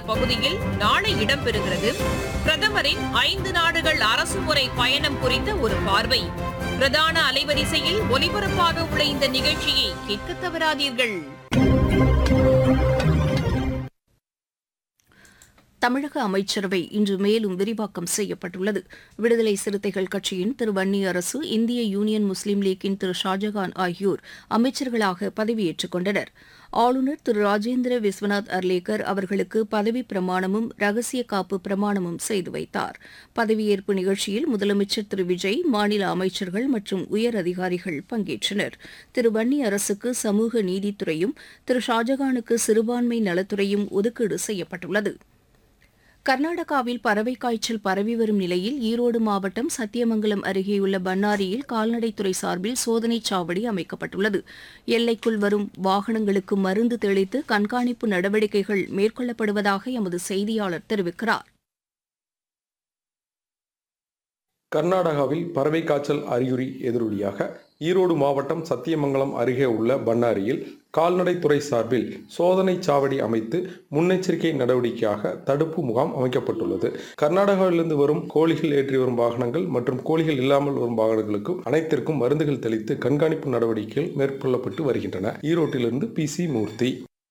பகுதியில் நாளை இடம்பெறுகிறது பிரதமரின் ஐந்து நாடுகள் அரசுமுறை பயணம் குறித்த ஒரு பார்வை பிரதான அலைவரிசையில் ஒலிபரப்பாக உள்ள இந்த நிகழ்ச்சியை கேட்க தவறாதீர்கள் தமிழக அமைச்சரவை இன்று மேலும் விரிவாக்கம் செய்யப்பட்டுள்ளது விடுதலை சிறுத்தைகள் கட்சியின் திரு வன்னி அரசு இந்திய யூனியன் முஸ்லீம் லீக்கின் திரு ஷாஜகான் ஆகியோர் அமைச்சர்களாக பதவியேற்றுக் கொண்டனர் ஆளுநர் திரு ராஜேந்திர விஸ்வநாத் அர்லேக்கர் அவர்களுக்கு பதவி பிரமாணமும் ரகசிய காப்பு பிரமாணமும் செய்து வைத்தார் பதவியேற்பு நிகழ்ச்சியில் முதலமைச்சர் திரு விஜய் மாநில அமைச்சர்கள் மற்றும் உயர் அதிகாரிகள் பங்கேற்றனர் திரு வன்னி அரசுக்கு சமூக நீதித்துறையும் திரு ஷாஜகானுக்கு சிறுபான்மை நலத்துறையும் ஒதுக்கீடு செய்யப்பட்டுள்ளது கர்நாடகாவில் பறவை காய்ச்சல் பரவி வரும் நிலையில் ஈரோடு மாவட்டம் சத்தியமங்கலம் அருகேயுள்ள பன்னாரியில் கால்நடைத்துறை சார்பில் சோதனைச் சாவடி அமைக்கப்பட்டுள்ளது எல்லைக்குள் வரும் வாகனங்களுக்கு மருந்து தெளித்து கண்காணிப்பு நடவடிக்கைகள் மேற்கொள்ளப்படுவதாக எமது செய்தியாளர் தெரிவிக்கிறார் கர்நாடகாவில் பறவை காய்ச்சல் அறிகுறி எதிரொலியாக ஈரோடு மாவட்டம் சத்தியமங்கலம் அருகே உள்ள பன்னாரியில் கால்நடைத்துறை சார்பில் சோதனை சாவடி அமைத்து முன்னெச்சரிக்கை நடவடிக்கையாக தடுப்பு முகாம் அமைக்கப்பட்டுள்ளது கர்நாடகாவிலிருந்து வரும் கோழிகள் ஏற்றி வரும் வாகனங்கள் மற்றும் கோழிகள் இல்லாமல் வரும் வாகனங்களுக்கும் அனைத்திற்கும் மருந்துகள் தெளித்து கண்காணிப்பு நடவடிக்கைகள் மேற்கொள்ளப்பட்டு வருகின்றன ஈரோட்டிலிருந்து பி சி மூர்த்தி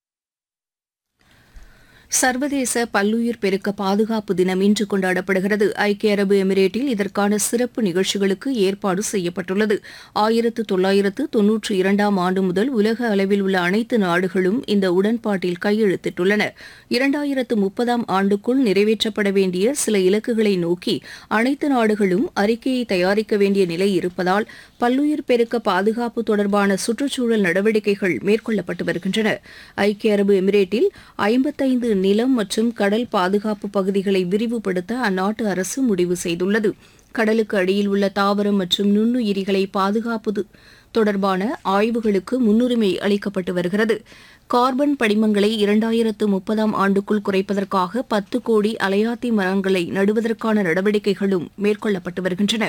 சர்வதேச பல்லுயிர் பெருக்க பாதுகாப்பு தினம் இன்று கொண்டாடப்படுகிறது ஐக்கிய அரபு எமிரேட்டில் இதற்கான சிறப்பு நிகழ்ச்சிகளுக்கு ஏற்பாடு செய்யப்பட்டுள்ளது ஆயிரத்து தொள்ளாயிரத்து தொன்னூற்றி இரண்டாம் ஆண்டு முதல் உலக அளவில் உள்ள அனைத்து நாடுகளும் இந்த உடன்பாட்டில் கையெழுத்திட்டுள்ளன இரண்டாயிரத்து முப்பதாம் ஆண்டுக்குள் நிறைவேற்றப்பட வேண்டிய சில இலக்குகளை நோக்கி அனைத்து நாடுகளும் அறிக்கையை தயாரிக்க வேண்டிய நிலை இருப்பதால் பல்லுயிர் பெருக்க பாதுகாப்பு தொடர்பான சுற்றுச்சூழல் நடவடிக்கைகள் மேற்கொள்ளப்பட்டு வருகின்றன ஐக்கிய அரபு எமிரேட்டில் ஐம்பத்தைந்து நிலம் மற்றும் கடல் பாதுகாப்பு பகுதிகளை விரிவுபடுத்த அந்நாட்டு அரசு முடிவு செய்துள்ளது கடலுக்கு அடியில் உள்ள தாவரம் மற்றும் நுண்ணுயிரிகளை பாதுகாப்பது தொடர்பான ஆய்வுகளுக்கு முன்னுரிமை அளிக்கப்பட்டு வருகிறது கார்பன் படிமங்களை இரண்டாயிரத்து முப்பதாம் ஆண்டுக்குள் குறைப்பதற்காக பத்து கோடி அலையாத்தி மரங்களை நடுவதற்கான நடவடிக்கைகளும் மேற்கொள்ளப்பட்டு வருகின்றன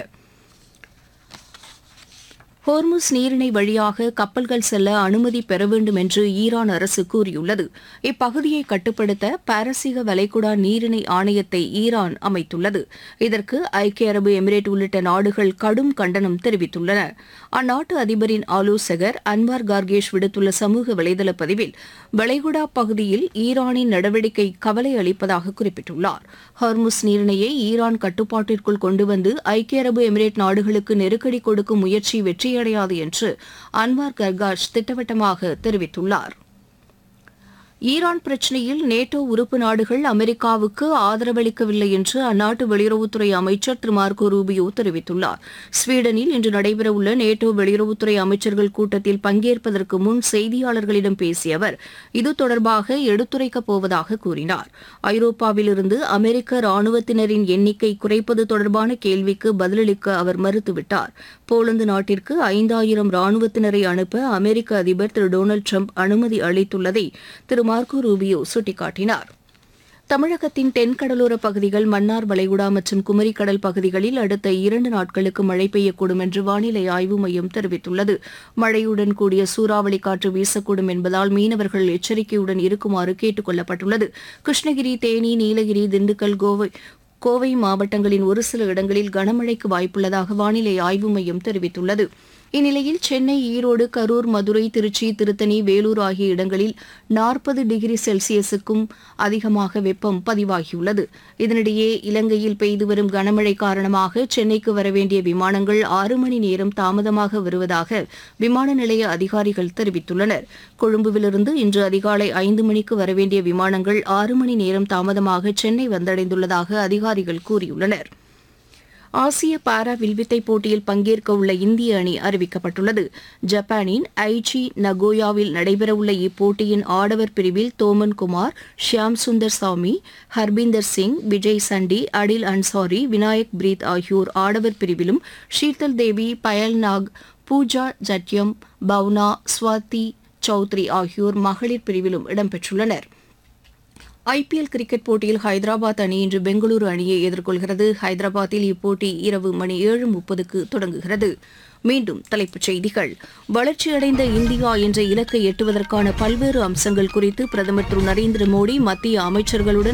ஹோர்முஸ் நீரிணை வழியாக கப்பல்கள் செல்ல அனுமதி பெற வேண்டும் என்று ஈரான் அரசு கூறியுள்ளது இப்பகுதியை கட்டுப்படுத்த பாரசீக வளைகுடா நீரிணை ஆணையத்தை ஈரான் அமைத்துள்ளது இதற்கு ஐக்கிய அரபு எமிரேட் உள்ளிட்ட நாடுகள் கடும் கண்டனம் தெரிவித்துள்ளன அந்நாட்டு அதிபரின் ஆலோசகர் அன்வார் கார்கேஷ் விடுத்துள்ள சமூக வலைதள பதிவில் வளைகுடா பகுதியில் ஈரானின் நடவடிக்கை கவலை அளிப்பதாக குறிப்பிட்டுள்ளார் ஹார்முஸ் நீரிணையை ஈரான் கட்டுப்பாட்டிற்குள் கொண்டு வந்து ஐக்கிய அரபு எமிரேட் நாடுகளுக்கு நெருக்கடி கொடுக்கும் முயற்சி வெற்றியடையாது என்று அன்வார் கர்காஷ் திட்டவட்டமாக தெரிவித்துள்ளார் ஈரான் பிரச்சினையில் நேட்டோ உறுப்பு நாடுகள் அமெரிக்காவுக்கு ஆதரவளிக்கவில்லை என்று அந்நாட்டு வெளியுறவுத்துறை அமைச்சர் திரு மார்கோ ரூபியோ தெரிவித்துள்ளார் ஸ்வீடனில் இன்று நடைபெறவுள்ள நேட்டோ வெளியுறவுத்துறை அமைச்சர்கள் கூட்டத்தில் பங்கேற்பதற்கு முன் செய்தியாளர்களிடம் பேசிய அவர் இது தொடர்பாக எடுத்துரைக்கப் போவதாக கூறினார் ஐரோப்பாவிலிருந்து அமெரிக்க ராணுவத்தினரின் எண்ணிக்கை குறைப்பது தொடர்பான கேள்விக்கு பதிலளிக்க அவர் மறுத்துவிட்டார் போலந்து நாட்டிற்கு ஐந்தாயிரம் ராணுவத்தினரை அனுப்ப அமெரிக்க அதிபர் திரு டொனால்டு ட்ரம்ப் அனுமதி அளித்துள்ளதை திரு மார்கோ ரூபியோ சுட்டிக்காட்டினார் தமிழகத்தின் தென்கடலோர பகுதிகள் மன்னார் வளைகுடா மற்றும் குமரிக்கடல் பகுதிகளில் அடுத்த இரண்டு நாட்களுக்கு மழை பெய்யக்கூடும் என்று வானிலை ஆய்வு மையம் தெரிவித்துள்ளது மழையுடன் கூடிய சூறாவளி காற்று வீசக்கூடும் என்பதால் மீனவர்கள் எச்சரிக்கையுடன் இருக்குமாறு கேட்டுக் கொள்ளப்பட்டுள்ளது கிருஷ்ணகிரி தேனி நீலகிரி திண்டுக்கல் கோவை கோவை மாவட்டங்களின் ஒரு சில இடங்களில் கனமழைக்கு வாய்ப்புள்ளதாக வானிலை ஆய்வு மையம் தெரிவித்துள்ளது இந்நிலையில் சென்னை ஈரோடு கரூர் மதுரை திருச்சி திருத்தணி வேலூர் ஆகிய இடங்களில் நாற்பது டிகிரி செல்சியஸுக்கும் அதிகமாக வெப்பம் பதிவாகியுள்ளது இதனிடையே இலங்கையில் பெய்து வரும் கனமழை காரணமாக சென்னைக்கு வரவேண்டிய விமானங்கள் ஆறு மணி நேரம் தாமதமாக வருவதாக விமான நிலைய அதிகாரிகள் தெரிவித்துள்ளனர் கொழும்புவிலிருந்து இன்று அதிகாலை ஐந்து மணிக்கு வரவேண்டிய விமானங்கள் ஆறு மணி நேரம் தாமதமாக சென்னை வந்தடைந்துள்ளதாக அதிகாரிகள் கூறியுள்ளனர் ஆசிய பாரா வில்வித்தை போட்டியில் பங்கேற்க உள்ள இந்திய அணி அறிவிக்கப்பட்டுள்ளது ஜப்பானின் ஐச்சி நகோயாவில் நடைபெறவுள்ள இப்போட்டியின் ஆடவர் பிரிவில் தோமன் குமார் ஷியாம் சுந்தர் சாமி ஹர்பீந்தர் சிங் விஜய் சண்டி அடில் அன்சாரி வினாயக் பிரீத் ஆகியோர் ஆடவர் பிரிவிலும் ஷீதல் தேவி பயல் நாக் பூஜா ஜட்யம் பவுனா ஸ்வாதி சௌத்ரி ஆகியோர் மகளிர் பிரிவிலும் இடம்பெற்றுள்ளனர் ஐபிஎல் கிரிக்கெட் போட்டியில் ஹைதராபாத் அணி இன்று பெங்களூரு அணியை எதிர்கொள்கிறது ஹைதராபாத்தில் இப்போட்டி இரவு மணி ஏழு முப்பதுக்கு தொடங்குகிறது மீண்டும் தலைப்புச் செய்திகள் வளர்ச்சியடைந்த இந்தியா என்ற இலக்கை எட்டுவதற்கான பல்வேறு அம்சங்கள் குறித்து பிரதமர் திரு நரேந்திர மோடி மத்திய அமைச்சர்களுடன்